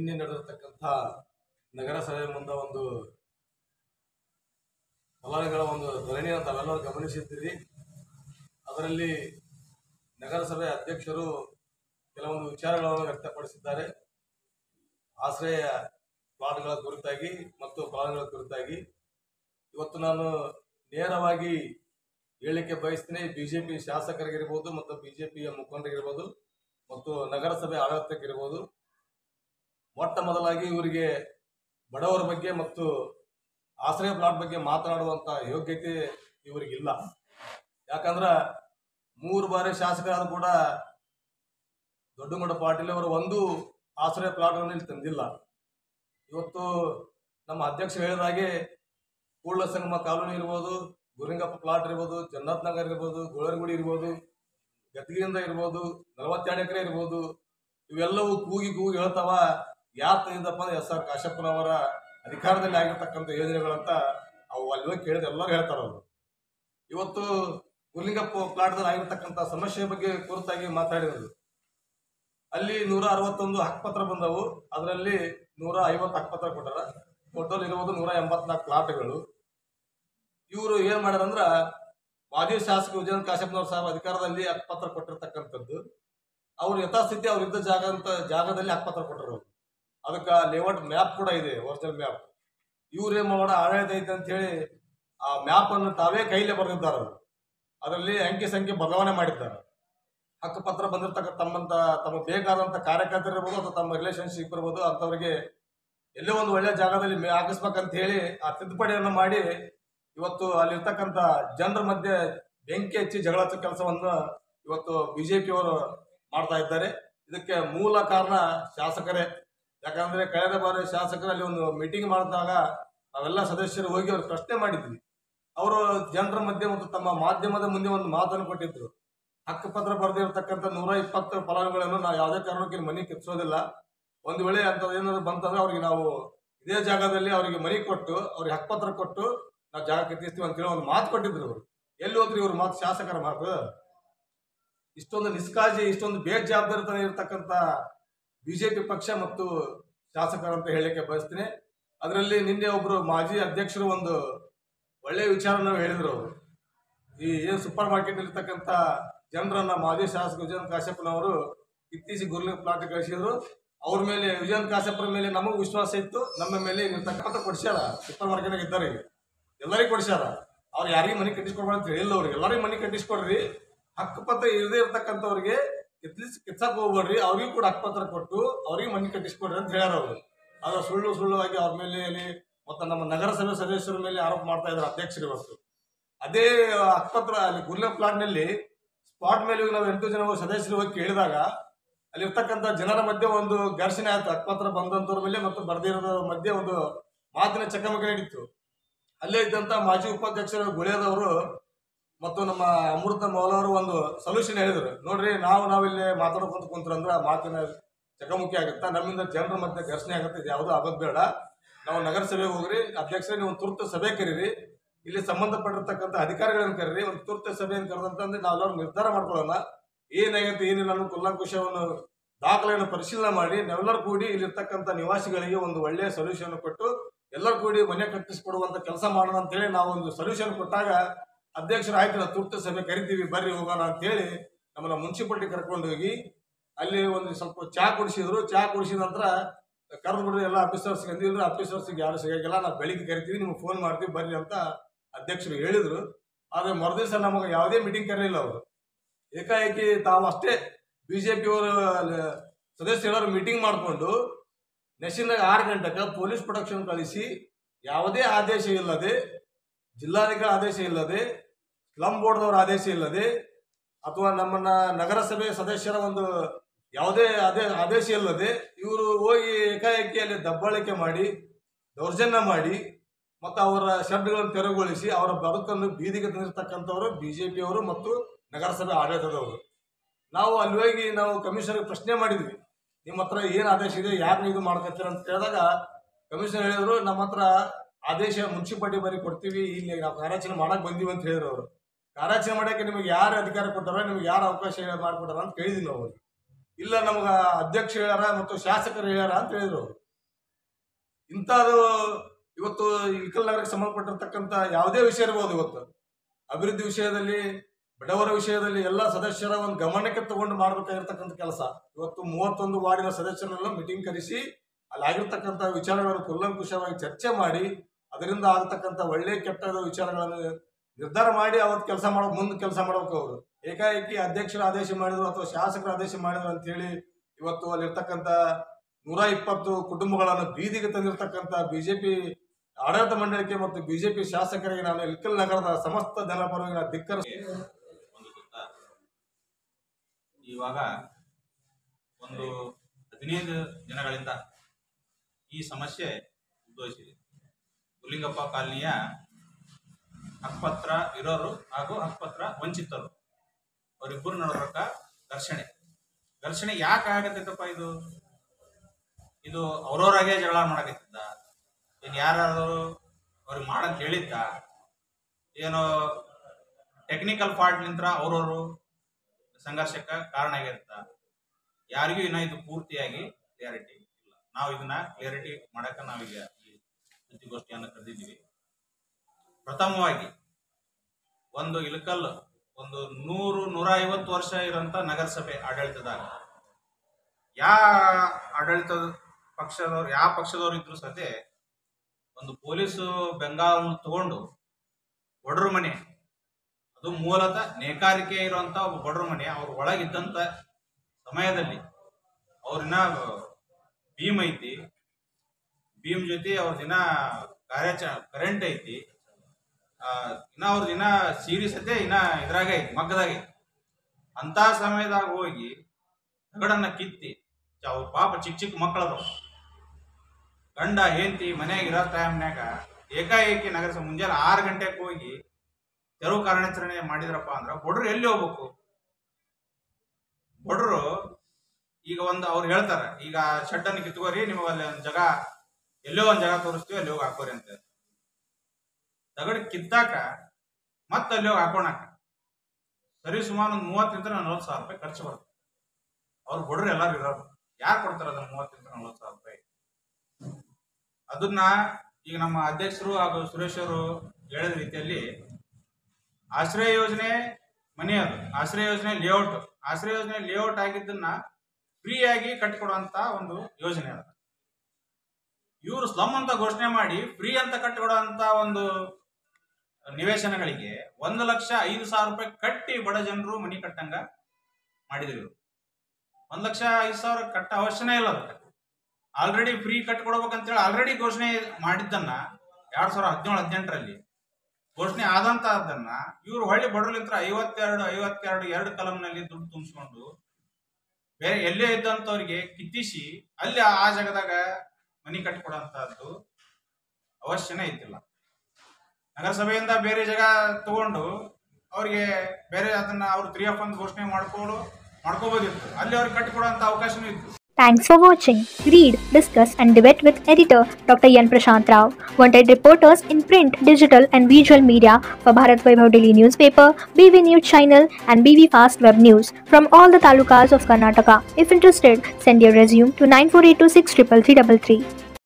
ನಿನ್ನೆ ನಡೆದಿರ್ತಕ್ಕಂಥ ನಗರಸಭೆ ಮುಂದೆ ಒಂದು ಫಲಾನುಗಳ ಒಂದು ಧರಣಿಯನ್ನು ತಾವೆಲ್ಲರೂ ಗಮನಿಸಿದ್ದೀರಿ ಅದರಲ್ಲಿ ನಗರಸಭೆ ಅಧ್ಯಕ್ಷರು ಕೆಲವೊಂದು ವಿಚಾರಗಳನ್ನು ವ್ಯಕ್ತಪಡಿಸಿದ್ದಾರೆ ಆಶ್ರಯ ಪ್ಲಾಟ್ಗಳ ಕುರಿತಾಗಿ ಮತ್ತು ಫಲಾನುಗಳ ಕುರಿತಾಗಿ ಇವತ್ತು ನಾನು ನೇರವಾಗಿ ಹೇಳಿಕೆ ಬಯಸ್ತೀನಿ ಬಿಜೆಪಿ ಶಾಸಕರಿಗಿರ್ಬೋದು ಮತ್ತು ಬಿಜೆಪಿಯ ಮುಖಂಡರಿಗಿರ್ಬೋದು ಮತ್ತು ನಗರಸಭೆ ಆಡಳಿತಕ್ಕಿರ್ಬೋದು ಮೊಟ್ಟ ಮೊದಲಾಗಿ ಇವರಿಗೆ ಬಡವರ ಬಗ್ಗೆ ಮತ್ತು ಆಶ್ರಯ ಪ್ಲಾಟ್ ಬಗ್ಗೆ ಮಾತನಾಡುವಂತ ಯೋಗ್ಯತೆ ಇವರಿಗಿಲ್ಲ ಯಾಕಂದ್ರೆ ಮೂರು ಬಾರಿ ಶಾಸಕರಾದ ಕೂಡ ದೊಡ್ಡಮಠ ಪಾಟೀಲ್ ಅವರು ಒಂದು ಆಶ್ರಯ ಪ್ಲಾಟ್ಗಳನ್ನು ಇಲ್ಲಿ ತಂದಿಲ್ಲ ಇವತ್ತು ನಮ್ಮ ಅಧ್ಯಕ್ಷ ಹೇಳಿದ ಹಾಗೆ ಕೂಡ್ಲ ಸಂಗಮ ಕಾಲೋನಿ ಇರ್ಬೋದು ಗುರಿಂಗಪ್ಪ ಪ್ಲಾಟ್ ಇರ್ಬೋದು ಜನ್ನತ್ ನಗರ್ ಇರ್ಬೋದು ಗೋಳರಗುಡಿ ಇರ್ಬೋದು ಗದಗಿಯಿಂದ ಇರ್ಬೋದು ನಲವತ್ತೆರಡು ಎಕರೆ ಇರ್ಬೋದು ಇವೆಲ್ಲವೂ ಕೂಗಿ ಕೂಗಿ ಹೇಳ್ತಾವ ಯಾರು ತಂದಿದ್ದಪ್ಪ ಅಂದ್ರೆ ಎಸ್ ಆರ್ ಕಾಶಪ್ಪನವರ ಅಧಿಕಾರದಲ್ಲಿ ಆಗಿರ್ತಕ್ಕಂಥ ಯೋಜನೆಗಳಂತ ಅವು ಅಲ್ಲಿ ಹೋಗಿ ಕೇಳಿದ್ರೆ ಎಲ್ಲರೂ ಹೇಳ್ತಾರ ಅವರು ಇವತ್ತು ಗುರ್ಲಿಂಗಪ್ಪ ಪ್ಲಾಟ್ದಲ್ಲಿ ಆಗಿರ್ತಕ್ಕಂಥ ಸಮಸ್ಯೆ ಬಗ್ಗೆ ಕುರಿತಾಗಿ ಮಾತಾಡಿದ್ರು ಅಲ್ಲಿ ನೂರ ಅರವತ್ತೊಂದು ಹಕ್ಕುಪತ್ರ ಬಂದವು ಅದರಲ್ಲಿ ನೂರ ಐವತ್ತು ಹಕ್ಕುಪತ್ರ ಕೊಟ್ಟಾರ ಟೋಟಲ್ ಇರುವುದು ನೂರ ಎಂಬತ್ನಾಲ್ಕು ಪ್ಲಾಟ್ಗಳು ಇವರು ಏನ್ ಮಾಡ್ಯಾರಂದ್ರ ಮಾಜಿ ಶಾಸಕ ವಿಜಯನ್ ಕಾಶ್ಯಪ್ನವ್ರ ಸಾಹೇಬ್ ಅಧಿಕಾರದಲ್ಲಿ ಹಕ್ಕುಪತ್ರ ಕೊಟ್ಟಿರ್ತಕ್ಕಂಥದ್ದು ಅವ್ರು ಯಥಾಸ್ಥಿತಿ ಅವ್ರು ಇದ್ದ ಜಾಗ ಅಂತ ಜಾಗದಲ್ಲಿ ಹಕ್ಕುಪತ್ರ ಕೊಟ್ಟರು ಅವ್ರು. ಅದಕ್ಕೆ ಲೇಔಟ್ ಮ್ಯಾಪ್ ಕೂಡ ಇದೆ ಒರಿಜಿನಲ್ ಮ್ಯಾಪ್ ಇವ್ರು ಏನ್ ಮಾಡೋಣ ಆಡಳಿತ ಐತೆ ಅಂತ ಹೇಳಿ ಆ ಮ್ಯಾಪ್ ಅನ್ನು ತಾವೇ ಕೈಲೇ ಬರೆದಿದ್ದಾರೆ ಅವರು ಅದರಲ್ಲಿ ಅಂಕಿ ಸಂಖ್ಯೆ ಬದಲಾವಣೆ ಮಾಡಿದ್ದಾರೆ ಹಕ್ಕುಪತ್ರ ಬಂದಿರ್ತಕ್ಕ ತಮ್ಮಂತ ತಮಗೆ ಬೇಕಾದಂತ ಕಾರ್ಯಕರ್ತರು ಇರ್ಬೋದು ಅಥವಾ ತಮ್ಮ ರಿಲೇಶನ್ಶಿಪ್ ಇರ್ಬೋದು ಅಂಥವ್ರಿಗೆ ಎಲ್ಲೋ ಒಂದು ಒಳ್ಳೆ ಜಾಗದಲ್ಲಿ ಮೇ ಹಾಕಿಸ್ಬೇಕಂತ ಹೇಳಿ ಆ ತಿದ್ದುಪಡಿಯನ್ನು ಮಾಡಿ ಇವತ್ತು ಅಲ್ಲಿರ್ತಕ್ಕಂಥ ಜನರ ಮಧ್ಯೆ ಬೆಂಕಿ ಹಚ್ಚಿ ಜಗಳ ಹಚ್ಚೋ ಕೆಲಸವನ್ನು ಇವತ್ತು ಬಿಜೆಪಿ ಅವರು ಮಾಡ್ತಾ ಇದ್ದಾರೆ ಇದಕ್ಕೆ ಮೂಲ ಕಾರಣ ಶಾಸಕರೇ ಯಾಕಂದ್ರೆ ಕಳೆದ ಬಾರಿ ಶಾಸಕರು ಅಲ್ಲಿ ಒಂದು ಮೀಟಿಂಗ್ ಮಾಡಿದಾಗ ನಾವೆಲ್ಲ ಸದಸ್ಯರು ಹೋಗಿ ಅವ್ರು ಪ್ರಶ್ನೆ ಮಾಡಿದ್ವಿ ಅವರು ಜನರ ಮಧ್ಯೆ ಮತ್ತು ತಮ್ಮ ಮಾಧ್ಯಮದ ಮುಂದೆ ಒಂದು ಮಾತನ್ನು ಕೊಟ್ಟಿದ್ರು ಹಕ್ಕುಪತ್ರ ಬರೆದಿರ್ತಕ್ಕಂಥ ನೂರ ಇಪ್ಪತ್ತು ಫಲಾನುಗಳನ್ನು ನಾವು ಯಾವುದೇ ಕಾರಣಕ್ಕೆ ಇಲ್ಲಿ ಮನೆ ಕಿತ್ಸೋದಿಲ್ಲ ಒಂದು ವೇಳೆ ಅಂಥದ್ದು ಏನಾದ್ರು ಬಂತಂದ್ರೆ ಅವ್ರಿಗೆ ನಾವು ಇದೇ ಜಾಗದಲ್ಲಿ ಅವರಿಗೆ ಮನೆ ಕೊಟ್ಟು ಅವ್ರಿಗೆ ಹಕ್ಕುಪತ್ರ ಕೊಟ್ಟು ನಾವು ಜಾಗ ಕಿತ್ತಿಸ್ತೀವಿ ಅಂತೇಳಿ ಒಂದು ಮಾತು ಕೊಟ್ಟಿದ್ರು ಅವರು ಎಲ್ಲಿ ಹೋದ್ರಿ ಇವ್ರ ಮಾತು ಶಾಸಕರ ಮಾತು ಇಷ್ಟೊಂದು ನಿಷ್ಕಾಳಜಿ ಇಷ್ಟೊಂದು ಬೇಜವಾಬ್ದಾರಿತನ ಇರತಕ್ಕಂಥ ಬಿಜೆಪಿ ಪಕ್ಷ ಮತ್ತು ಶಾಸಕರು ಅಂತ ಹೇಳಲಿಕ್ಕೆ ಬಯಸ್ತೀನಿ ಅದರಲ್ಲಿ ನಿನ್ನೆ ಒಬ್ರು ಮಾಜಿ ಅಧ್ಯಕ್ಷರು ಒಂದು ಒಳ್ಳೆಯ ವಿಚಾರನ ಹೇಳಿದ್ರು ಅವರು ಈ ಏನು ಸೂಪರ್ ಮಾರ್ಕೆಟ್ ಇರ್ತಕ್ಕಂಥ ಜನರನ್ನ ಮಾಜಿ ಶಾಸಕ ವಿಜಯನ್ ಕಾಶ್ಯಪ್ಪನವರು ಇತ್ತೀಚೆಗೆ ಗುರ್ಲಿ ಪ್ಲಾಟ್ ಕಳಿಸಿದ್ರು ಅವ್ರ ಮೇಲೆ ವಿಜಯನ್ ಕಾಶ್ಯಪ್ಪರ ಮೇಲೆ ನಮಗೂ ವಿಶ್ವಾಸ ಇತ್ತು ನಮ್ಮ ಮೇಲೆ ಇರ್ತಕ್ಕಂಥ ಕೊಡ್ಸ್ಯಾರ ಸೂಪರ್ ಮಾರ್ಕೆಟ್ ಇದ್ದಾರೆ ಎಲ್ಲರಿಗೂ ಕೊಡ್ಸ್ಯಾರ ಅವ್ರು ಯಾರಿಗೂ ಮನೆ ಕಟ್ಟಿಸ್ಕೊಡ್ಬಾರ್ದು ಅಂತ ಹೇಳಿಲ್ಲ ಅವ್ರಿಗೆ ಎಲ್ಲರಿಗೂ ಮನೆ ಕಟ್ಟಿಸ್ಕೊಡ್ರಿ ಹಕ್ಕುಪತ್ರ ಇರದೇ ಇರ್ತಕ್ಕಂಥವ್ರಿಗೆ ಕಿತ್ಲಿಸ್ ಕಿತ್ಸಕ್ ಹೋಗ್ಬೇಡ್ರಿ ಅವ್ರಿಗೂ ಕೂಡ ಹಕ್ಕುಪತ್ರ ಕೊಟ್ಟು ಅವ್ರಿಗೆ ಮನೆ ಕಟ್ಟಿಸ್ಕೊಡ್ರಿ ಅಂತ ಹೇಳ್ಯಾರ ಅವರು ಅದು ಸುಳ್ಳು ಸುಳ್ಳುವಾಗಿ ಅವ್ರ ಮೇಲೆ ಅಲ್ಲಿ ಮತ್ತು ನಮ್ಮ ನಗರಸಭೆ ಸದಸ್ಯರ ಮೇಲೆ ಆರೋಪ ಮಾಡ್ತಾ ಇದ್ದಾರೆ ಅಧ್ಯಕ್ಷರು ಇವತ್ತು ಅದೇ ಹಕ್ಕುಪತ್ರ ಅಲ್ಲಿ ಗುರ್ಲೆ ಪ್ಲಾಟ್ನಲ್ಲಿ ಸ್ಪಾಟ್ ಮೇಲೆ ಹೋಗಿ ನಾವು ಎಂಟು ಜನ ಸದಸ್ಯರು ಹೋಗಿ ಕೇಳಿದಾಗ ಅಲ್ಲಿರ್ತಕ್ಕಂಥ ಜನರ ಮಧ್ಯೆ ಒಂದು ಘರ್ಷಣೆ ಆಯ್ತು ಹಕ್ಕುಪತ್ರ ಬಂದಂತವ್ರ ಮೇಲೆ ಮತ್ತು ಬರ್ದಿರೋದ್ರ ಮಧ್ಯೆ ಒಂದು ಮಾತಿನ ಚಕಮಕಿ ನಡೀತು ಅಲ್ಲೇ ಇದ್ದಂತ ಮಾಜಿ ಉಪಾಧ್ಯಕ್ಷರು ಗುಳಿಯದವರು ಮತ್ತು ನಮ್ಮ ಅಮೃತ ಮೌಲವರು ಒಂದು ಸೊಲ್ಯೂಷನ್ ಹೇಳಿದ್ರು ನೋಡ್ರಿ ನಾವು ನಾವಿಲ್ಲಿ ಮಾತಾಡ್ಕೊಂತ ಕುಂತ್ರಂದ್ರೆ ಆ ಮಾತಿನ ಚಕಮಕಿ ಆಗುತ್ತಾ ನಮ್ಮಿಂದ ಜನರ ಮಧ್ಯೆ ಘರ್ಷಣೆ ಆಗುತ್ತೆ ಇದು ಯಾವುದೂ ಆಗೋದು ಬೇಡ ನಾವು ನಗರಸಭೆಗೆ ಹೋಗ್ರಿ ಅಧ್ಯಕ್ಷರೇ ನೀವು ಒಂದು ತುರ್ತು ಸಭೆ ಕರೀರಿ ಇಲ್ಲಿ ಸಂಬಂಧಪಟ್ಟಿರ್ತಕ್ಕಂಥ ಅಧಿಕಾರಿಗಳನ್ನು ಕರೀರಿ ಒಂದು ತುರ್ತು ಸಭೆಯನ್ನು ಕರೆದಂತಂದ್ರೆ ನಾವೆಲ್ಲರೂ ನಿರ್ಧಾರ ಮಾಡ್ಕೊಳ್ಳೋಣ ಏನಾಗೈತೆ ಏನಿಲ್ಲ ಅನ್ನೋ ಕುಲ್ಲಾಂಕುಷವನ್ನು ದಾಖಲೆಯನ್ನು ಪರಿಶೀಲನೆ ಮಾಡಿ ನಾವೆಲ್ಲರೂ ಕೂಡಿ ಇಲ್ಲಿರ್ತಕ್ಕಂಥ ನಿವಾಸಿಗಳಿಗೆ ಒಂದು ಒಳ್ಳೆಯ ಸೊಲ್ಯೂಷನ್ ಕೊಟ್ಟು ಎಲ್ಲರೂ ಕೂಡಿ ಮನೆ ಕಟ್ಟಿಸ್ಕೊಡುವಂತ ಕೆಲಸ ಮಾಡೋಣ ಅಂತೇಳಿ ನಾವು ಒಂದು ಸೊಲ್ಯೂಷನ್ ಕೊಟ್ಟಾಗ ಅಧ್ಯಕ್ಷರು ಆಯ್ತು ನಾವು ತುರ್ತು ಸಭೆ ಕರಿತೀವಿ ಬರ್ರಿ ಹೋಗೋಣ ಅಂತೇಳಿ ನಮ್ಮನ್ನ ಮುನ್ಸಿಪಾಲಿಟಿ ಕರ್ಕೊಂಡು ಹೋಗಿ ಅಲ್ಲಿ ಒಂದು ಸ್ವಲ್ಪ ಚಾ ಕುಡಿಸಿದ್ರು ಚಾ ಕುಡಿಸಿದ ನಂತರ ಕರೆದು ಬಿಡ್ರಿ ಎಲ್ಲ ಆಫೀಸರ್ಸ್ ಅಂದಿದ್ರು ಆಫೀಸರ್ಸ್ಗೆ ಯಾರು ಸಿಗಂಗಿಲ್ಲ ನಾವು ಬೆಳಿಗ್ಗೆ ಕರಿತೀವಿ ನಿಮ್ಗೆ ಫೋನ್ ಮಾಡ್ತೀವಿ ಬರ್ರಿ ಅಂತ ಅಧ್ಯಕ್ಷರು ಹೇಳಿದ್ರು ಆದ್ರೆ ಮರುದಿವಸ ನಮಗೆ ಯಾವುದೇ ಮೀಟಿಂಗ್ ಕರೆಯಲಿಲ್ಲ ಅವರು ಏಕಾಏಕಿ ತಾವು ಅಷ್ಟೇ ಬಿಜೆಪಿಯವರು ಸದಸ್ಯರು ಮೀಟಿಂಗ್ ಮಾಡಿಕೊಂಡು ನೆಶಿನಾಗ ಆರು ಗಂಟೆಗೆ ಪೊಲೀಸ್ ಪ್ರೊಟೆಕ್ಷನ್ ಕಳಿಸಿ ಯಾವುದೇ ಆದೇಶ ಇಲ್ಲದೆ ಜಿಲ್ಲಾಧಿಕಾರಿ ಆದೇಶ ಇಲ್ಲದೆ ಸ್ಲಂ ಬೋರ್ಡ್ದವ್ರ ಆದೇಶ ಇಲ್ಲದೆ ಅಥವಾ ನಮ್ಮನ್ನ ನಗರಸಭೆ ಸದಸ್ಯರ ಒಂದು ಯಾವುದೇ ಅದೇ ಆದೇಶ ಇಲ್ಲದೆ ಇವರು ಹೋಗಿ ಏಕಾಏಕಿ ಅಲ್ಲಿ ದಬ್ಬಾಳಿಕೆ ಮಾಡಿ ದೌರ್ಜನ್ಯ ಮಾಡಿ ಮತ್ತು ಅವರ ಶೆಡ್ಗಳನ್ನು ತೆರವುಗೊಳಿಸಿ ಅವರ ಬದುಕನ್ನು ಬೀದಿಗೆ ತಂದಿರ್ತಕ್ಕಂಥವರು ಬಿಜೆಪಿಯವರು ಮತ್ತು ನಗರಸಭೆ ಆಡಳಿತದವರು ನಾವು ಅಲ್ಲಿ ಹೋಗಿ ನಾವು ಕಮಿಷನರ್ ಪ್ರಶ್ನೆ ಮಾಡಿದ್ವಿ ನಿಮ್ಮ ಹತ್ರ ಏನು ಆದೇಶ ಇದೆ ಯಾಕೆ ನೀವು ಇದು ಮಾಡ್ಕೊತೀರ ಅಂತ ಕೇಳಿದಾಗ ಕಮಿಷನರ್ ಹೇಳಿದ್ರು ನಮ್ಮ ಹತ್ರ ಆದೇಶ ಮುನ್ಸಿಪಾಲಿಟಿ ಬರೀ ಕೊಡ್ತೀವಿ ಇಲ್ಲಿ ನಾವು ಕಾರ್ಯಾಚರಣೆ ಮಾಡಕ್ ಬಂದೀವಿ ಅಂತ ಹೇಳಿದ್ರು ಅವರು ಕಾರ್ಯಾಚರಣೆ ಮಾಡಕ್ಕೆ ನಿಮಗೆ ಯಾರು ಅಧಿಕಾರ ಕೊಟ್ಟಾರ ನಿಮ್ಗೆ ಯಾರು ಅವಕಾಶ ಮಾಡಿಕೊಟ್ಟಾರ ಅಂತ ಕೇಳಿದ್ವಿ ನಾವು ಅವ್ರಿಗೆ. ಇಲ್ಲ ನಮ್ಗೆ ಅಧ್ಯಕ್ಷ ಹೇಳ್ಯಾರ ಮತ್ತು ಶಾಸಕರು ಹೇಳ್ಯಾರ ಅಂತ ಹೇಳಿದ್ರು ಅವರು ಇಂಥದ್ದು ಇವತ್ತು ಇಳಕಲ್ ನಗರಕ್ಕೆ ಸಂಬಂಧಪಟ್ಟಿರ್ತಕ್ಕಂಥ ಯಾವುದೇ ವಿಷಯ ಇರ್ಬೋದು ಇವತ್ತು ಅಭಿವೃದ್ಧಿ ವಿಷಯದಲ್ಲಿ ಬಡವರ ವಿಷಯದಲ್ಲಿ ಎಲ್ಲ ಸದಸ್ಯರ ಒಂದು ಗಮನಕ್ಕೆ ತಗೊಂಡು ಮಾಡಬೇಕಾಗಿರ್ತಕ್ಕಂಥ ಕೆಲಸ ಇವತ್ತು ಮೂವತ್ತೊಂದು ವಾರ್ಡಿನ ಸದಸ್ಯರೆಲ್ಲ ಮೀಟಿಂಗ್ ಕರೆಸಿ ಅಲ್ಲಿ ಆಗಿರ್ತಕ್ಕಂಥ ವಿಚಾರಗಳನ್ನು ಕೂಲಂಕುಷವಾಗಿ ಚರ್ಚೆ ಮಾಡಿ ಅದರಿಂದ ಆಗತಕ್ಕಂಥ ಒಳ್ಳೆ ಕೆಟ್ಟ ವಿಚಾರಗಳನ್ನು ನಿರ್ಧಾರ ಮಾಡಿ ಅವತ್ತು ಕೆಲಸ ಮಾಡೋ ಮುಂದೆ ಕೆಲಸ ಮಾಡ್ಬೇಕು ಅವರು ಏಕಾಏಕಿ ಅಧ್ಯಕ್ಷರ ಆದೇಶ ಮಾಡಿದ್ರು ಅಥವಾ ಶಾಸಕರ ಆದೇಶ ಮಾಡಿದ್ರು ಅಂತ ಹೇಳಿ ಇವತ್ತು ಅಲ್ಲಿರ್ತಕ್ಕಂಥ ನೂರ ಇಪ್ಪತ್ತು ಕುಟುಂಬಗಳನ್ನು ಬೀದಿಗೆ ತಂದಿರತಕ್ಕಂಥ ಬಿಜೆಪಿ ಆಡಳಿತ ಮಂಡಳಿಗೆ ಮತ್ತು ಬಿಜೆಪಿ ಶಾಸಕರಿಗೆ ನಾನು ಇಲ್ಕಲ್ ನಗರದ ಸಮಸ್ತ ಜನರ ಪರವಾಗಿ ನಾನು ಧಿಕ್ಕರಿಸ ಒಂದು ಗೊತ್ತಾ ಇವಾಗ ಒಂದು ಹದಿನೈದು ದಿನಗಳಿಂದ ಈ ಸಮಸ್ಯೆ ಉದ್ಭವಿಸಿದೆ ಹುಲಿಂಗಪ್ಪ ಕಾಲನಿಯ ಹಕ್ಪತ್ರ ಇರೋರು ಹಾಗೂ ಹಕ್ಪತ್ರ ವಂಚಿತರು ಅವರಿಬ್ಬರು ನಡುವರಕ ಘರ್ಷಣೆ ಘರ್ಷಣೆ ಯಾಕೆ ಆಗತ್ತೈತಪ್ಪ ಇದು ಇದು ಅವ್ರವ್ರಾಗೆ ಜಗಳ ಮಾಡಕತ್ತಿದ್ದ ಏನು ಯಾರಾದ್ರು ಅವ್ರಿಗೆ ಮಾಡಂತ ಹೇಳಿದ್ದ ಏನೋ ಟೆಕ್ನಿಕಲ್ ಫಾಲ್ಟ್ ನಿಂತ್ರ ಅವ್ರವರು ಸಂಘರ್ಷಕ್ಕೆ ಕಾರಣ ಆಗಿರುತ್ತ ಯಾರಿಗೂ ಇನ್ನ ಇದು ಪೂರ್ತಿಯಾಗಿ ಕ್ಲಿಯಾರಿಟಿ ಇಲ್ಲ ನಾವು ಇದನ್ನ ಕ್ಲಿಯಾರಿಟಿ ಮಾಡಕ್ಕೆ ನಾವೀಗ ಈ ಸುದ್ದಿಗೋಷ್ಠಿಯನ್ನು ಕರೆದಿದ್ದೀವಿ ಪ್ರಥಮವಾಗಿ ಒಂದು ಇಳಕಲ್ ಒಂದು ನೂರು ನೂರ ಐವತ್ತು ವರ್ಷ ಇರೋಂಥ ನಗರಸಭೆ ಆಡಳಿತದಾಗ ಯಾ ಆಡಳಿತ ಪಕ್ಷದವ್ರು ಯಾವ ಪಕ್ಷದವ್ರು ಇದ್ರು ಸತೆ ಒಂದು ಪೊಲೀಸು ಬೆಂಗಾಲ್ ತಗೊಂಡು ಒಡ್ರ ಮನೆ ಅದು ಮೂಲತಃ ನೇಕಾರಿಕೆ ಇರುವಂತ ಒಬ್ಬ ಬಡ್ರ ಮನೆ ಅವ್ರ ಒಳಗಿದ್ದಂತ ಸಮಯದಲ್ಲಿ ಅವ್ರಿನ ಭೀಮ್ ಐತಿ ಭೀಮ್ ಜೊತೆ ಅವ್ರ ದಿನ ಕಾರ್ಯಾಚ ಕರೆಂಟ್ ಐತಿ ಆ, ಇನ್ನ ಅವ್ರ ದಿನ ಸೀರಿಯಸ್ ಐತೆ ಇನ್ನ ಇದ್ರಾಗ ಐತಿ ಮಗ್ಗದಾಗ ಐತಿ ಅಂತ ಸಮಯದಾಗ ಹೋಗಿ ತಗಡನ್ನ ಕಿತ್ತಿ ಅವ್ರ ಪಾಪ ಚಿಕ್ಕ ಚಿಕ್ಕ ಮಕ್ಕಳದವು ಗಂಡ ಹೆಂಡತಿ ಮನ್ಯಾಗ ಇರೋ ಟೈಮ್ನ್ಯಾಗ ಏಕಾಏಕಿ ನಗರಸಭೆ ಮುಂಜಾನೆ ಆರು ಗಂಟೆಗೆ ಹೋಗಿ ತೆರವು ಕಾರ್ಯಾಚರಣೆ ಮಾಡಿದ್ರಪ್ಪ ಅಂದ್ರ ಬಡ್ರು ಎಲ್ಲಿ ಹೋಗ್ಬೇಕು ಬಡ್ರು ಈಗ ಒಂದು ಅವ್ರು ಹೇಳ್ತಾರ ಈಗ ಶೆಡ್ ಅನ್ನು ಕಿತ್ಕೋರಿ ನಿಮಗೆ ಅಲ್ಲಿ ಒಂದು ಜಾಗ ಎಲ್ಲೋ ಒಂದು ಜಾಗ ತೋರಿಸ್ತೀವಿ ಅಲ್ಲಿ ಹೋಗಿ ಹಾಕೋರಿ ಅಂತ ತಗಡ್ ಕಿತ್ತಾಕ ಮತ್ತೆ ಅಲ್ಲಿ ಹೋಗಿ ಹಾಕೋಣಕ ಸರಿ ಸುಮಾರು ಒಂದು ಮೂವತ್ತರಿಂದ ನಲ್ವತ್ತು ಸಾವಿರ ರೂಪಾಯಿ ಖರ್ಚು ಬರುತ್ತೆ ಅವ್ರು ಬಡ್ರು ಎಲ್ಲಾರು ಇರೋರು ಯಾರು ಕೊಡ್ತಾರೆ ಅದನ್ನ ಮೂವತ್ತರಿಂದ ನಲ್ವತ್ತು ಸಾವಿರ ರೂಪಾಯಿ ಅದನ್ನ ಈಗ ನಮ್ಮ ಅಧ್ಯಕ್ಷರು ಹಾಗೂ ಸುರೇಶ್ ಅವರು ಹೇಳಿದ ರೀತಿಯಲ್ಲಿ ಆಶ್ರಯ ಯೋಜನೆ ಮನೆ ಅದು ಆಶ್ರಯ ಯೋಜನೆ ಲೇಔಟ್ ಆಶ್ರಯ ಯೋಜನೆ ಲೇಔಟ್ ಆಗಿದ್ದನ್ನ ಫ್ರೀ ಆಗಿ ಕಟ್ಟಿಕೊಡುವಂತ ಒಂದು ಯೋಜನೆ ಅದು ಇವರು ಸ್ಲಮ್ ಅಂತ ಘೋಷಣೆ ಮಾಡಿ ಫ್ರೀ ಅಂತ ಕಟ್ಟಿಕೊಡುವಂತ ಒಂದು ನಿವೇಶನಗಳಿಗೆ ಒಂದು ಲಕ್ಷ ಐದು ಸಾವಿರ ರೂಪಾಯಿ ಕಟ್ಟಿ ಬಡ ಜನರು ಮನಿ ಕಟ್ಟಂಗ ಮಾಡಿದ್ರು ಇವರು ಒಂದ್ ಲಕ್ಷ ಐದು ಸಾವಿರ ಕಟ್ಟ ಅವಶ್ಯನೇ ಇಲ್ಲ ಅದಕ್ಕೆ ಆಲ್ರೆಡಿ ಫ್ರೀ ಕಟ್ಕೊಡ್ಬೇಕಂತೇಳಿ ಆಲ್ರೆಡಿ ಘೋಷಣೆ ಮಾಡಿದ್ದನ್ನ ಎರಡ್ ಸಾವಿರದ ಹದಿನೇಳು ಹದಿನೆಂಟರಲ್ಲಿ ಘೋಷಣೆ ಆದಂತ ಅದನ್ನ ಇವರು ಹೊಳ್ಳಿ ಬಡವಲಿಂತ್ರ ಐವತ್ತೆರಡು ಐವತ್ತೆರಡು ಎರಡು ಕಲಂನಲ್ಲಿ ದುಡ್ಡು ತುಂಬಿಸ್ಕೊಂಡು ಬೇರೆ ಎಲ್ಲೇ ಇದ್ದಂಥವ್ರಿಗೆ ಕಿತ್ತಿಸಿ ಅಲ್ಲಿ ಆ ಜಾಗದಾಗ ಮನಿ ಕಟ್ಟಿಕೊಡುವಂತಹದ್ದು ಅವಶ್ಯನೇ ಇದ್ದಿಲ್ಲ ನಗರಸಭೆಯಿಂದ ಬೇರೆ ಜಾಗ ತಗೊಂಡು ಅವ್ರಿಗೆ ಬೇರೆ ಅದನ್ನ ಅವ್ರು ತ್ರೀ ಆಫ್ ಅಂತ ಘೋಷಣೆ ಮಾಡ್ಕೊಂಡು ಮಾಡ್ಕೋಬೋದಿತ್ತು ಅಲ್ಲಿ ಅವ್ರಿಗೆ ಕಟ್ಟಿಕೊಡುವಂತ ಅವಕಾಶನೂ ಇತ್ತು Thanks for watching. Read, discuss, and debate with editor Dr. Yan Prashant Rao. Wanted reporters in print, digital, and visual media for Bharat Vaibhav Daily Newspaper, BV News Channel, and BV Fast Web News from all the talukas of Karnataka. If interested, send your resume to 9482633333.